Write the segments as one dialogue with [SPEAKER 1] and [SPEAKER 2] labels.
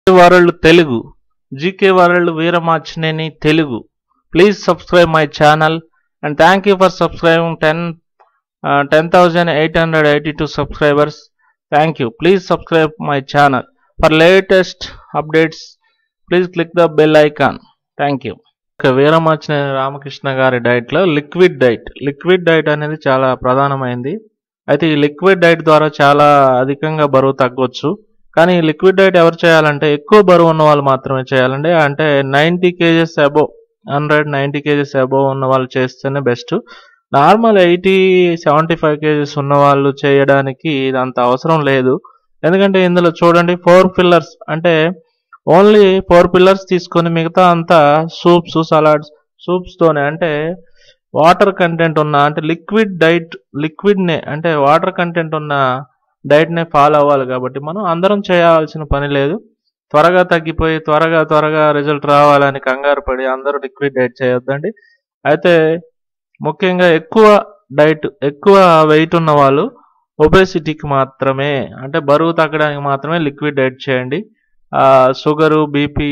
[SPEAKER 1] world Telugu G K world Veeramachineni Telugu please subscribe my channel and thank you for subscribing ten ten thousand eight hundred eighty two subscribers thank you please subscribe my channel for latest updates please click the bell icon thank you ఇక వీరమాచినేని రామకృష్ణ గారి డైట్లో liquid diet liquid diet అనేది చాలా ప్రధానమైంది అయితే ఈ liquid diet ద్వారా చాలా అధికంగా బరువు తగ్గొచ్చు కానీ ఈ లిక్విడ్ డైట్ ఎవరు చేయాలంటే ఎక్కువ బరువు ఉన్న వాళ్ళు మాత్రమే చేయాలండి అంటే ninety kgs above hundred ninety kgs above ఉన్న వాళ్ళు చేస్తేనే best normal eighty seventy five kgs ఉన్న వాళ్ళు చేయడానికి ఇది అంత అవసరం లేదు ఎందుకంటే ఇందులో చూడండి ఫోర్ పిల్లర్స్ అంటే ఓన్లీ ఫోర్ పిల్లర్స్ తీసుకొని మిగతా అంతా సూప్స్ సలాడ్స్ సూప్స్ తోనే అంటే వాటర్ కంటెంట్ ఉన్న అంటే లిక్విడ్ డైట్ లిక్విడ్ నే అంటే వాటర్ కంటెంట్ ఉన్న డైట్ నే ఫాలో అవ్వాలి కాబట్టి మనం అందరం చేయాల్సిన పని లేదు త్వరగా తగ్గిపోయి త్వరగా త్వరగా రిజల్ట్ రావాలని కంగారు పడి అందరూ లిక్విడ్ డైట్ చేయొద్దండి అయితే ముఖ్యంగా ఎక్కువ డైట్ ఎక్కువ వెయిట్ ఉన్న వాళ్ళు ఒబేసిటీకి మాత్రమే అంటే బరువు తగ్గడానికి మాత్రమే లిక్విడ్ డైట్ చేయండి షుగరు బీపీ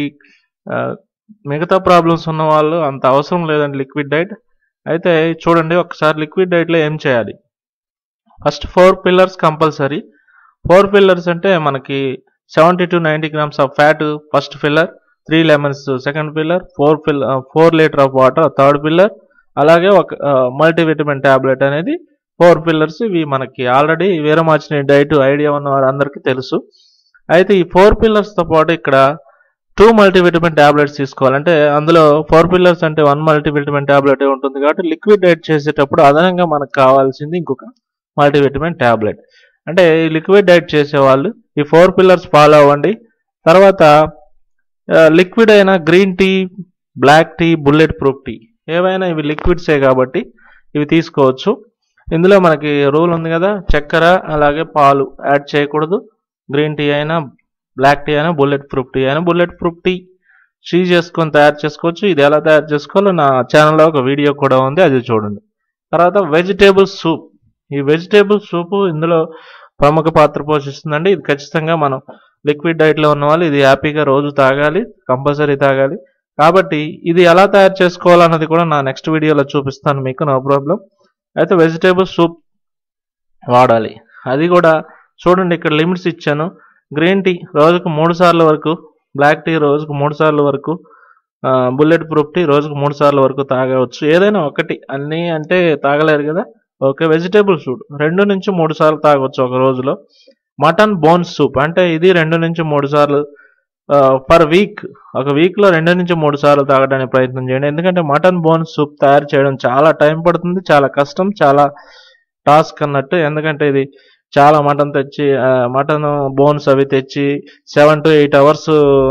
[SPEAKER 1] మిగతా ప్రాబ్లమ్స్ ఉన్న వాళ్ళు అంత అవసరం లేదండి లిక్విడ్ డైట్ అయితే చూడండి ఒకసారి లిక్విడ్ డైట్లో ఏం చేయాలి first four pillars compulsory four pillars అంటే మనకి seventy to ninety grams of fat first pillar three lemons second pillar four pill four litre of water third pillar అలాగే ఒక మల్టీవిటమిన్ ట్యాబ్లెట్ అనేది ఫోర్ పిల్లర్స్ ఇవి మనకి ఆల్రెడీ వీరమాచిన డైట్ ఐడియా ఉన్న వారందరికీ తెలుసు అయితే ఈ ఫోర్ పిల్లర్స్తో పాటు ఇక్కడ టూ మల్టీవిటమిన్ ట్యాబ్లెట్స్ తీసుకోవాలంటే అందులో ఫోర్ పిల్లర్స్ అంటే వన్ మల్టీవిటమిన్ ట్యాబ్లెట్ ఉంటుంది కాబట్టి లిక్విడ్ డైట్ చేసేటప్పుడు అదనంగా మనకు కావాల్సింది ఇంకొక మల్టీవిటమిన్ ట్యాబ్లెట్ అంటే ఈ లిక్విడ్ డైట్ చేసేవాళ్ళు ఈ ఫోర్ పిల్లర్స్ ఫాలో అవ్వండి తర్వాత లిక్విడ్ అయిన green tea black tea bullet proof tea ఏవైనా ఇవి లిక్విడ్సే కాబట్టి ఇవి తీసుకోవచ్చు ఇందులో మనకి రూల్ ఉంది కదా చక్కెర అలాగే పాలు యాడ్ చేయకూడదు గ్రీన్ టీ అయినా బ్లాక్ టీ అయినా బుల్లెట్ ప్రూఫ్ టీ అయినా బుల్లెట్ ప్రూఫ్ టీ షీ చేసుకొని తయారు చేసుకోవచ్చు ఇది ఎలా తయారు చేసుకోవాలో నా ఛానల్లో ఒక వీడియో కూడా ఉంది అది చూడండి తర్వాత వెజిటేబుల్ సూప్ ఈ వెజిటేబుల్ సూప్ ఇందులో ప్రముఖ పాత్ర పోషిస్తుందండి ఇది ఖచ్చితంగా మనం లిక్విడ్ డైట్లో ఉన్న వాళ్ళు ఇది హ్యాపీగా రోజు తాగాలి కంపల్సరీ తాగాలి కాబట్టి ఇది ఎలా తయారు చేసుకోవాలన్నది కూడా నా నెక్స్ట్ వీడియోలో చూపిస్తాను మీకు నో ప్రాబ్లం అయితే వెజిటేబుల్ సూప్ వాడాలి అది కూడా చూడండి ఇక్కడ లిమిట్స్ ఇచ్చాను గ్రీన్ టీ రోజుకు మూడు సార్లు వరకు బ్లాక్ టీ రోజుకు మూడు సార్లు వరకు బుల్లెట్ ప్రూఫ్ టీ రోజుకు మూడు సార్లు వరకు తాగవచ్చు ఏదైనా ఒకటి అన్నీ అంటే తాగలేరు కదా ఓకే వెజిటేబుల్ సూప్ రెండు నుంచి మూడు సార్లు తాగొచ్చు ఒక రోజులో మటన్ బోన్స్ సూప్ అంటే ఇది రెండు నుంచి మూడు సార్లు పర్ వీక్ ఒక వీక్లో రెండు నుంచి మూడు సార్లు తాగడానికి ప్రయత్నం చేయండి ఎందుకంటే మటన్ బోన్స్ సూప్ తయారు చేయడం చాలా టైం పడుతుంది చాలా కష్టం చాలా టాస్క్ అన్నట్టు ఎందుకంటే ఇది చాలా మటన్ తెచ్చి మటన్ బోన్స్ అవి తెచ్చి seven to eight hours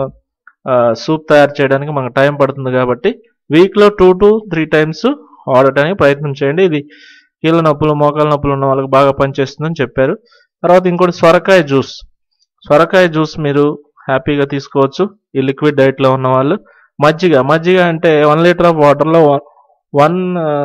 [SPEAKER 1] soup తయారు చేయడానికి మనకు టైం పడుతుంది కాబట్టి వీక్లో టూ టు త్రీ టైమ్స్ వాడటానికి ప్రయత్నం చేయండి ఇది కీళ్ళ నొప్పులు మోకాల నొప్పులు ఉన్న వాళ్ళకి బాగా పనిచేస్తుందని చెప్పారు తర్వాత ఇంకోటి సొరకాయ జ్యూస్ సొరకాయ జ్యూస్ మీరు హ్యాపీగా తీసుకోవచ్చు ఈ లిక్విడ్ డైట్లో ఉన్న వాళ్ళు మజ్జిగ మజ్జిగ అంటే వన్ లీటర్ ఆఫ్ వాటర్లో వన్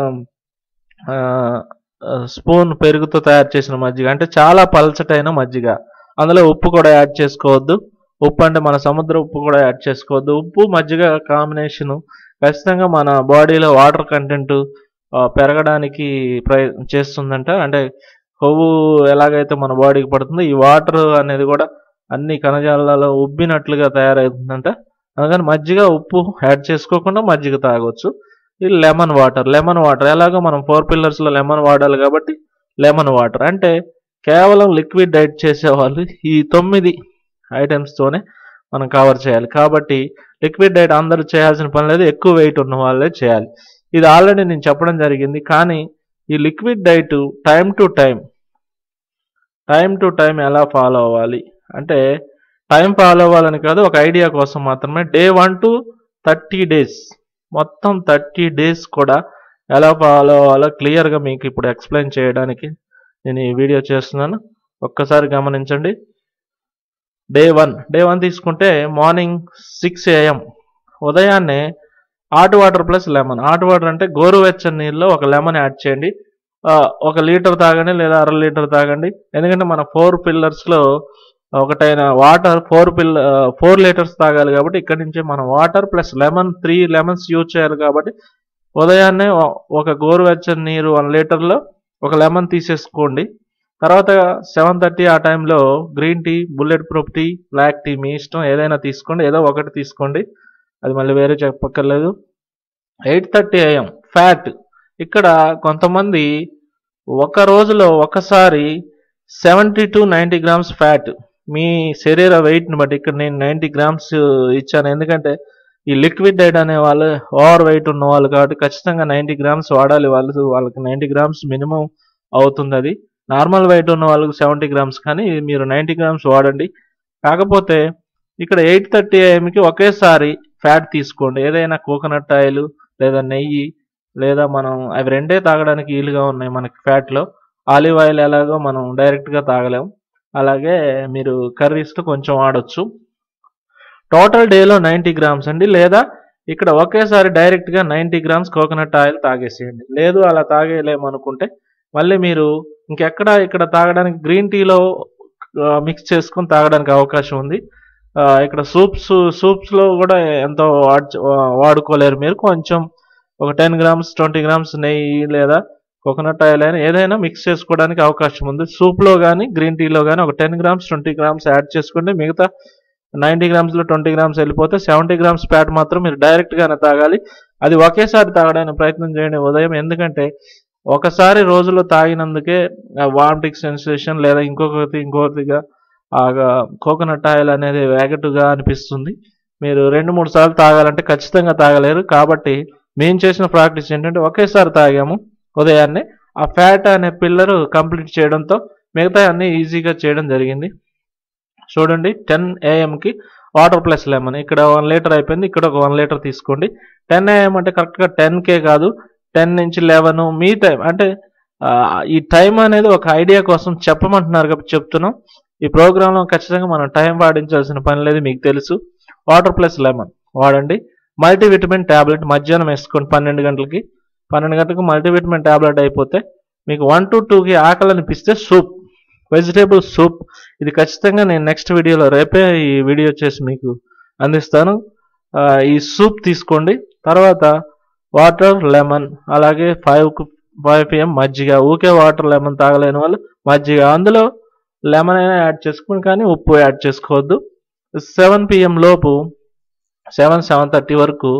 [SPEAKER 1] స్పూన్ పెరుగుతో తయారు చేసిన మజ్జిగ అంటే చాలా పల్చటైన మజ్జిగ అందులో ఉప్పు కూడా యాడ్ చేసుకోవద్దు ఉప్పు అంటే మన సముద్ర ఉప్పు కూడా యాడ్ చేసుకోవద్దు ఉప్పు మజ్జిగ కాంబినేషను ఖచ్చితంగా మన బాడీలో వాటర్ కంటెంట్ పెరగడానికి ప్రయ చేస్తుందంట అంటే కొవ్వు ఎలాగైతే మన బాడీకి పడుతుందో ఈ వాటర్ అనేది కూడా అన్ని కణజాలాలలో ఉబ్బినట్లుగా తయారవుతుందంట అందుకని మజ్జిగ ఉప్పు యాడ్ చేసుకోకుండా మజ్జిగ తాగొచ్చు ఇది లెమన్ వాటర్ లెమన్ వాటర్ ఎలాగో మనం ఫోర్ పిల్లర్స్లో లెమన్ వాడాలి కాబట్టి లెమన్ వాటర్ అంటే కేవలం లిక్విడ్ డైట్ చేసేవాళ్ళు ఈ తొమ్మిది ఐటమ్స్తోనే మనం కవర్ చేయాలి కాబట్టి లిక్విడ్ డైట్ అందరూ చేయాల్సిన పని లేదు ఎక్కువ వెయిట్ ఉన్న వాళ్ళే చేయాలి ఇది ఆల్రెడీ నేను చెప్పడం జరిగింది కానీ ఈ liquid diet time to time time to time ఎలా ఫాలో అవ్వాలి అంటే టైం ఫాలో అవ్వాలని కాదు ఒక ఐడియా కోసం మాత్రమే day one to thirty days మొత్తం థర్టీ డేస్ కూడా ఎలా ఫాలో అవ్వాలో క్లియర్గా మీకు ఇప్పుడు ఎక్స్ప్లెయిన్ చేయడానికి నేను ఈ వీడియో చేస్తున్నాను ఒక్కసారి గమనించండి డే వన్ డే వన్ తీసుకుంటే మార్నింగ్ సిక్స్ ఏఎం ఉదయాన్నే hot water plus lemon hot water అంటే గోరువెచ్చని నీళ్ళలో ఒక లెమన్ యాడ్ చేయండి ఒక లీటర్ తాగండి లేదా అర లీటర్ తాగండి ఎందుకంటే మన ఫోర్ పిల్లర్స్లో ఒకటైన water four pill four litres తాగాలి కాబట్టి ఇక్కడ నుంచి మనం water plus lemon three lemons use చేయాలి కాబట్టి ఉదయాన్నే ఒ- ఒక గోరువెచ్చని నీరు వన్ లీటర్లో ఒక లెమన్ తీసేసుకోండి తర్వాత సెవెన్ థర్టీ ఆ టైంలో green tea bullet proof tea black tea మీ ఇష్టం ఏదైనా తీసుకోండి ఏదో ఒకటి తీసుకోండి అది మళ్ళీ వేరే చెప్పక్కర్లేదు ఎయిట్ థర్టీ ఏఎం ఫ్యాట్ ఇక్కడ కొంతమంది ఒక రోజులో ఒకసారి seventy to ninety grams fat మీ శరీర వెయిట్ని బట్టి ఇక్కడ నేను నైంటీ గ్రామ్స్ ఇచ్చాను ఎందుకంటే ఈ లిక్విడ్ డైట్ అనే వాళ్ళు ఓవర్ వెయిట్ ఉన్న వాళ్ళు కాబట్టి ఖచ్చితంగా నైంటీ గ్రామ్స్ వాడాలి వాళ్ళు వాళ్ళకి నైంటీ గ్రామ్స్ మినిమం అవుతుంది అది నార్మల్ వెయిట్ ఉన్న వాళ్ళకి సెవెంటీ గ్రామ్స్ కానీ మీరు నైంటీ గ్రామ్స్ వాడండి కాకపోతే ఇక్కడ ఎయిట్ థర్టీ ఏఎంకి ఒకేసారి ఫ్యాట్ తీసుకోండి ఏదైనా కోకోనట్ ఆయిల్ లేదా నెయ్యి లేదా మనం అవి రెండే తాగడానికి వీలుగా ఉన్నాయి మనకి ఫ్యాట్లో ఆలివ్ ఆయిల్ ఎలాగో మనం డైరెక్ట్గా తాగలేం అలాగే మీరు కర్రీస్లో కొంచెం వాడొచ్చు టోటల్ డేలో నైంటీ గ్రామ్స్ అండి లేదా ఇక్కడ ఒకేసారి డైరెక్ట్గా నైంటీ గ్రామ్స్ కోకోనట్ ఆయిల్ తాగేసేయండి లేదు అలా తాగేయలేమనుకుంటే మళ్ళీ మీరు ఇంకెక్కడ ఇక్కడ తాగడానికి గ్రీన్ టీలో మిక్స్ చేసుకొని తాగడానికి అవకాశం ఉంది ఆ, ఇక్కడ సూప్స్ సూప్స్లో కూడా ఎంతో వాడ్- వాడుకోలేరు మీరు కొంచెం ఒక టెన్ గ్రామ్స్ ట్వంటీ గ్రామ్స్ నెయ్యి లేదా కోకోనట్ ఆయిల్ అయినా ఏదైనా మిక్స్ చేసుకోవడానికి అవకాశం ఉంది సూప్లో కానీ గ్రీన్ టీలో కానీ ఒక ten grams twenty grams add చేసుకోండి మిగతా నైంటీ గ్రామ్స్లో ట్వంటీ గ్రామ్స్ వెళ్ళిపోతే సెవెంటీ గ్రామ్స్ ఫ్యాట్ మాత్రం మీరు డైరెక్ట్గానే తాగాలి అది ఒకేసారి తాగడానికి ప్రయత్నం చేయండి ఉదయం ఎందుకంటే ఒకసారి రోజులో తాగినందుకే వామిటింగ్ సెన్సేషన్ లేదా ఇంకొకటి ఇంకొకటిగా ఆ కోకోనట్ ఆయిల్ అనేది వేగటుగా అనిపిస్తుంది మీరు రెండు మూడు సార్లు తాగాలంటే ఖచ్చితంగా తాగలేరు కాబట్టి మేము చేసిన ప్రాక్టీస్ ఏంటంటే ఒకేసారి తాగాము ఉదయాన్నే ఆ ఫ్యాట్ అనే పిల్లర్ కంప్లీట్ చేయడంతో మిగతా అన్ని ఈజీగా చేయడం జరిగింది చూడండి టెన్ ఏఎంకి వాటర్ ప్లస్ లెమన్ ఇక్కడ వన్ లీటర్ అయిపోయింది ఇక్కడ ఒక వన్ లీటర్ తీసుకోండి టెన్ ఏఎం అంటే కరెక్ట్గా టెన్ కే కాదు టెన్ నుంచి లెవెన్ మీ టైం అంటే ఆ, ఈ టైం అనేది ఒక ఐడియా కోసం చెప్పమంటున్నారు కాబట్టి చెప్తున్నాం ఈ ప్రోగ్రాంలో ఖచ్చితంగా మనం టైం పాటించాల్సిన పని లేదు మీకు తెలుసు వాటర్ ప్లస్ లెమన్ వాడండి మల్టీవిటమిన్ ట్యాబ్లెట్ మధ్యాహ్నం వేసుకోండి పన్నెండు గంటలకి పన్నెండు గంటలకు మల్టీవిటమిన్ ట్యాబ్లెట్ అయిపోతే మీకు వన్ టు టూకి ఆకలి అనిపిస్తే సూప్ వెజిటేబుల్ సూప్ ఇది ఖచ్చితంగా నేను నెక్స్ట్ వీడియోలో రేపే ఈ వీడియో చేసి మీకు అందిస్తాను ఆ, ఈ సూప్ తీసుకోండి తర్వాత వాటర్ లెమన్ అలాగే ఫైవ్ ఫైవ్ పిఎం మజ్జిగ ఊకే వాటర్ లెమన్ తాగలేని వాళ్ళు మజ్జిగ అందులో లెమన్ అయినా యాడ్ చేసుకుని కానీ ఉప్పు యాడ్ చేసుకోవద్దు సెవెన్ పిఎం లోపు సెవెన్ సెవెన్ థర్టీ వరకు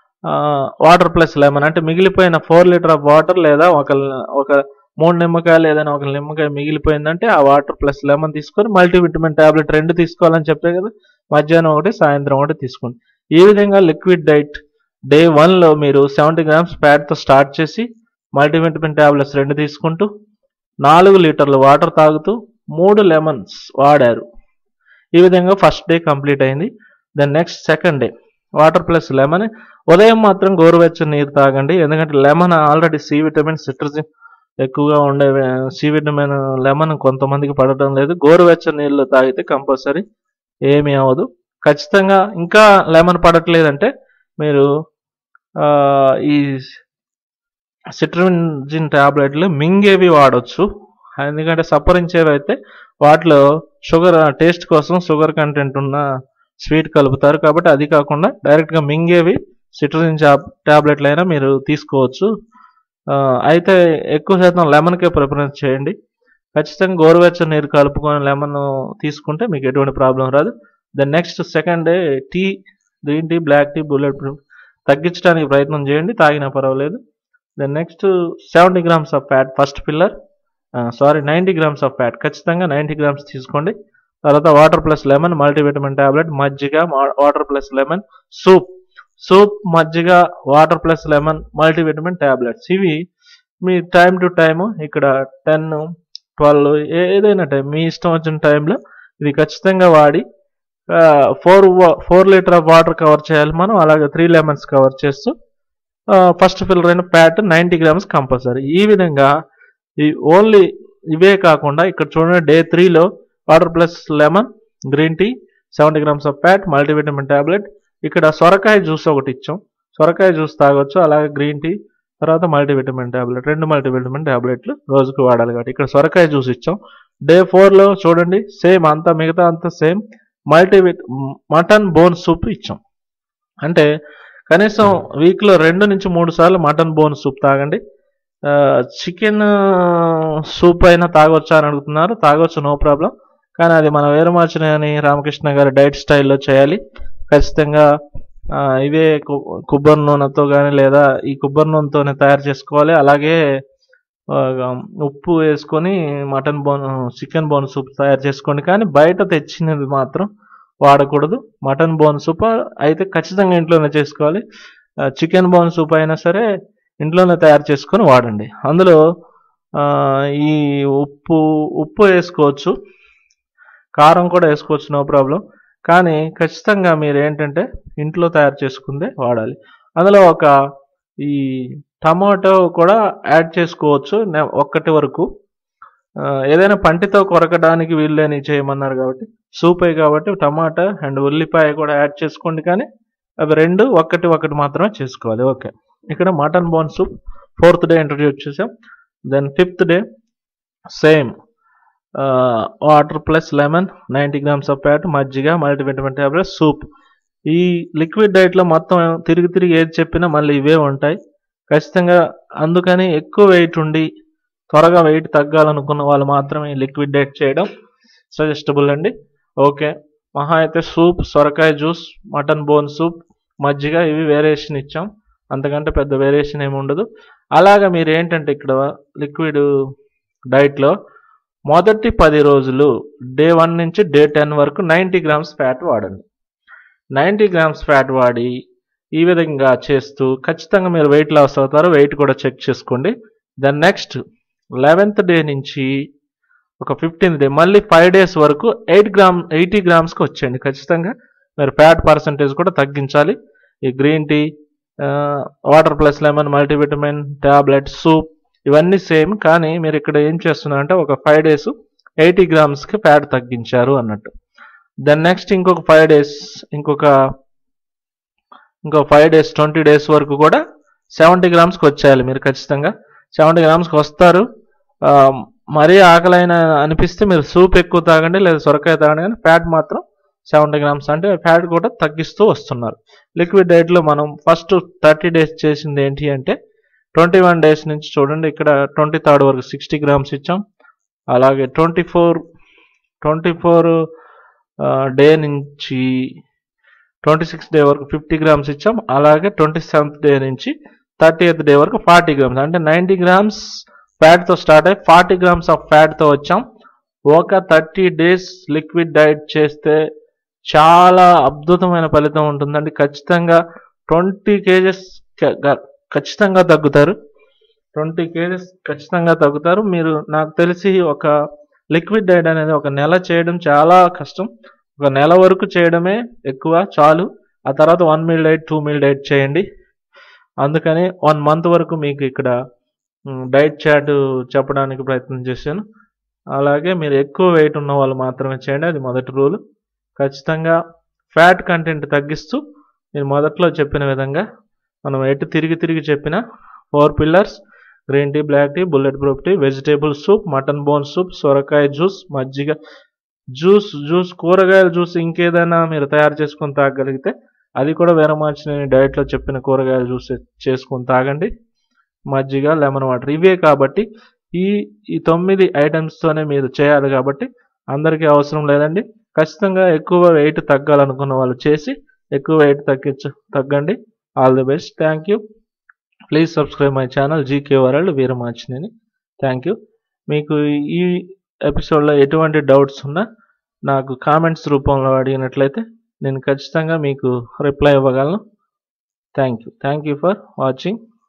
[SPEAKER 1] వాటర్ ప్లస్ లెమన్ అంటే మిగిలిపోయిన ఫోర్ లీటర్ ఆఫ్ వాటర్ లేదా ఒక ఒక మూడు నిమ్మకాయలు ఏదైనా ఒక నిమ్మకాయ మిగిలిపోయిందంటే ఆ వాటర్ ప్లస్ లెమన్ తీసుకొని మల్టీవిటమిన్ టాబ్లెట్ రెండు తీసుకోవాలని చెప్పే కదా మధ్యాహ్నం ఒకటి సాయంత్రం ఒకటి తీసుకోండి ఈ విధంగా లిక్విడ్ డైట్ డే వన్లో మీరు సెవెంటీ గ్రామ్స్ ఫ్యాట్తో స్టార్ట్ చేసి మల్టీవిటమిన్ టాబ్లెట్స్ రెండు తీసుకుంటూ నాలుగు లీటర్లు వాటర్ తాగుతూ మూడు లెమన్స్ వాడారు ఈ విధంగా ఫస్ట్ డే కంప్లీట్ అయింది then next second day water plus lemon ఉదయం మాత్రం గోరువెచ్చని నీరు తాగండి ఎందుకంటే లెమన్ ఆల్రెడీ సి విటమిన్ సిట్రజిన్ ఎక్కువగా ఉండే సి విటమిన్ లెమన్ కొంతమందికి పడటం లేదు గోరువెచ్చని నీళ్ళు తాగితే కంపల్సరీ ఏమీ అవ్వదు ఖచ్చితంగా ఇంకా లెమన్ పడట్లేదంటే మీరు ఆ, ఈ సిట్రజిన్ టాబ్లెట్లు మింగేవి వాడొచ్చు ఎందుకంటే సప్పరించేవి అయితే వాటిలో షుగర్ టేస్ట్ కోసం షుగర్ కంటెంట్ ఉన్న స్వీట్ కలుపుతారు కాబట్టి అది కాకుండా డైరెక్ట్గా మింగేవి సిట్రజిన్ టాబ్లెట్లు అయినా మీరు తీసుకోవచ్చు ఆ, అయితే ఎక్కువ శాతం లెమన్కే ప్రిఫరెన్స్ చేయండి ఖచ్చితంగా గోరువెచ్చని నీరు కలుపుకొని లెమన్ తీసుకుంటే మీకు ఎటువంటి ప్రాబ్లం రాదు then next second day tea green tea black tea bullet proof తగ్గించడానికి ప్రయత్నం చేయండి తాగినా పర్వాలేదు then next seventy grams of fat first pillar sorry ninety grams of fat ఖచ్చితంగా నైంటీ గ్రామ్స్ తీసుకోండి తర్వాత water plus lemon multivitamin tablet మజ్జిగ water plus lemon soup soup మజ్జిగ water plus lemon multivitamin tablets ఇవి మీ టైం టు టైం ఇక్కడ ten twelve ఏదైనా time మీ ఇష్టం వచ్చిన టైంలో ఇది ఖచ్చితంగా వాడి four four litre of water cover చేయాలి మనం అలాగే త్రీ లెమన్స్ కవర్ చేస్తూ ఫస్ట్ ఫిల్లర్ అయిన ఫ్యాట్ నైంటీ గ్రామ్స్ కంపల్సరీ ఈ విధంగా ఈ ఓన్లీ ఇవే కాకుండా ఇక్కడ చూడండి డే త్రీలో water plus lemon green tea seventy grams of fat multivitamin tablet ఇక్కడ సొరకాయ జ్యూస్ ఒకటి ఇచ్చాం సొరకాయ జ్యూస్ తాగొచ్చు అలాగే గ్రీన్ టీ తర్వాత మల్టీవిటమిన్ టాబ్లెట్ రెండు మల్టీవిటమిన్ టాబ్లెట్లు రోజుకు వాడాలి కాబట్టి ఇక్కడ సొరకాయ జ్యూస్ ఇచ్చాం డే ఫోర్లో చూడండి సేమ్ అంతా మిగతా అంతా సేమ్ మల్టీవిట్ మటన్ బోన్ సూప్ ఇచ్చాం అంటే కనీసం వీక్లో రెండు నుంచి మూడు సార్లు మటన్ బోన్ సూప్ తాగండి చికెన్ సూప్ అయినా తాగొచ్చా అని అడుగుతున్నారు తాగొచ్చు నో ప్రాబ్లం కానీ అది మన వీరమాచిన అని రామకృష్ణ గారి డైట్ స్టైల్లో చేయాలి ఖచ్చితంగా ఆ, ఇవే కు- కొబ్బరి నూనెతో కానీ లేదా ఈ కొబ్బరి నూనెతోనే తయారు చేసుకోవాలి అలాగే ఆ, ఉప్పు వేసుకొని mutton bone chicken bone soup తయారు చేసుకోండి కానీ బయట తెచ్చినది మాత్రం వాడకూడదు మటన్ బోన్ సూప్ అయితే ఖచ్చితంగా ఇంట్లోనే చేసుకోవాలి చికెన్ బోన్ సూప్ అయినా సరే ఇంట్లోనే తయారు చేసుకొని వాడండి అందులో ఆ, ఈ ఉప్పు ఉప్పు వేసుకోవచ్చు కారం కూడా వేసుకోవచ్చు నో ప్రాబ్లం కానీ ఖచ్చితంగా మీరు ఏంటంటే ఇంట్లో తయారు చేసుకుందే వాడాలి అందులో ఒక ఈ టమాటో కూడా యాడ్ చేసుకోవచ్చు నే- ఒక్కటి వరకు ఆ, ఏదైనా పంటితో కొరకడానికి వీళ్ళని చేయమన్నారు కాబట్టి సూపే కాబట్టి టమాటా అండ్ ఉల్లిపాయ కూడా యాడ్ చేసుకోండి కానీ అవి రెండు ఒక్కటి ఒకటి మాత్రమే చేసుకోవాలి ఓకే ఇక్కడ mutton bone soup fourth day introduce చేసాం then fifth day same water plus lemon ninety grams of fat మజ్జిగ మల్టీవిటమిన్ టాబ్లెట్ సూప్ ఈ లిక్విడ్ డైట్లో మొత్తం తిరిగి తిరిగి ఏది చెప్పినా మళ్ళీ ఇవే ఉంటాయి ఖచ్చితంగా అందుకని ఎక్కువ వెయిట్ ఉండి త్వరగా వెయిట్ తగ్గాలనుకున్న వాళ్ళు మాత్రమే లిక్విడ్ డైట్ చేయడం సజెస్టబుల్ అండి ఓకే మహా అయితే సూప్ సొరకాయ జ్యూస్ మటన్ బోన్ సూప్ మజ్జిగ ఇవి వేరియేషన్ ఇచ్చాం అంతకంటే పెద్ద వేరియేషన్ ఏమి ఉండదు అలాగా మీరు ఏంటంటే ఇక్కడ లిక్విడ్ డైట్లో మొదటి పది రోజులు డే వన్ నుంచి డే టెన్ వరకు నైంటీ గ్రామ్స్ ఫ్యాట్ వాడండి నైంటీ గ్రామ్స్ ఫ్యాట్ వాడి ఈ విధంగా చేస్తూ ఖచ్చితంగా మీరు వెయిట్ లాస్ అవుతారు వెయిట్ కూడా చెక్ చేసుకోండి దెన్ నెక్స్ట్ లెవెన్త్ డే నుంచి ఒక ఫిఫ్టీన్త్ డే మళ్ళీ ఫైవ్ డేస్ వరకు ఎయిట్ గ్రామ్ ఎయిటీ గ్రామ్స్కి వచ్చేయండి ఖచ్చితంగా మీరు ఫ్యాట్ పర్సంటేజ్ కూడా తగ్గించాలి ఈ green tea water plus lemon multivitamin tablet soup ఇవన్నీ సేమ్ కానీ మీరు ఇక్కడ ఏం చేస్తున్నారంటే ఒక ఫైవ్ డేస్ ఎయిటీ గ్రామ్స్కి ఫ్యాట్ తగ్గించారు అన్నట్టు దెన్ నెక్స్ట్ ఇంకొక ఫైవ్ డేస్ ఇంకొక ఇంకో ఫైవ్ డేస్ ట్వంటీ డేస్ వరకు కూడా సెవెంటీ గ్రామ్స్కి వచ్చేయాలి మీరు ఖచ్చితంగా సెవెంటీ గ్రామ్స్కి వస్తారు ఆ, మరీ ఆకలైన అనిపిస్తే మీరు సూప్ ఎక్కువ తాగండి లేదా సొరకాయ తాగండి కానీ ఫ్యాట్ మాత్రం సెవెంటీ గ్రామ్స్ అంటే ఫ్యాట్ కూడా తగ్గిస్తూ వస్తున్నారు లిక్విడ్ డైట్లో మనం ఫస్ట్ థర్టీ డేస్ చేసింది ఏంటి అంటే ట్వంటీ వన్ డేస్ నుంచి చూడండి ఇక్కడ ట్వంటీ థర్డ్ వరకు సిక్స్టీ గ్రామ్స్ ఇచ్చాం అలాగే twenty four twenty four day నుంచి ట్వంటీ సిక్స్ డే వరకు ఫిఫ్టీ గ్రామ్స్ ఇచ్చాం అలాగే ట్వంటీ సెవెంత్ డే నుంచి థర్టీ ఎయిత్ డే వరకు ఫార్టీ గ్రామ్స్ అంటే నైంటీ గ్రామ్స్ ఫ్యాట్తో స్టార్ట్ అయ్యి ఫార్టీ గ్రామ్స్ ఆఫ్ ఫ్యాట్తో వచ్చాం ఒక థర్టీ డేస్ లిక్విడ్ డైట్ చేస్తే చాలా అద్భుతమైన ఫలితం ఉంటుందండి ఖచ్చితంగా ట్వంటీ కేజెస్ ఖచ్చితంగా తగ్గుతారు ట్వంటీ కేజెస్ ఖచ్చితంగా తగ్గుతారు మీరు నాకు తెలిసి ఒక లిక్విడ్ డైట్ అనేది ఒక నెల చేయడం చాలా కష్టం ఒక నెల వరకు చేయడమే ఎక్కువ చాలు ఆ తర్వాత one meal diet two meal diet చేయండి అందుకని వన్ మంత్ వరకు మీకు ఇక్కడ డైట్ చార్ట్ చెప్పడానికి ప్రయత్నం చేశాను అలాగే మీరు ఎక్కువ వెయిట్ ఉన్న వాళ్ళు మాత్రమే చేయండి అది మొదటి రూల్ ఖచ్చితంగా ఫ్యాట్ కంటెంట్ తగ్గిస్తూ నేను మొదట్లో చెప్పిన విధంగా మనం ఎటు తిరిగి తిరిగి చెప్పిన four pillars green tea black tea bullet proof tea vegetable soup mutton bone soup సొరకాయ జ్యూస్ మజ్జిగ జ్యూస్ జ్యూస్ కూరగాయల జ్యూస్ ఇంకేదైనా మీరు తయారు చేసుకొని తాగగలిగితే అది కూడా వేరే మార్చి నేను డైట్లో చెప్పిన కూరగాయల జ్యూస్ చేసుకొని తాగండి మజ్జిగ లెమన్ వాటర్ ఇవే కాబట్టి ఈ ఈ తొమ్మిది ఐటమ్స్తోనే మీరు చేయాలి కాబట్టి అందరికీ అవసరం లేదండి ఖచ్చితంగా ఎక్కువ వెయిట్ తగ్గాలనుకున్న వాళ్ళు చేసి ఎక్కువ వెయిట్ తగ్గించ తగ్గండి all the best thank you please subscribe my channel GK world Veeramachaneni thank you మీకు ఈ ఎపిసోడ్లో ఎటువంటి డౌట్స్ ఉన్నా నాకు కామెంట్స్ రూపంలో అడిగినట్లయితే నేను ఖచ్చితంగా మీకు రిప్లై ఇవ్వగలను thank you thank you for watching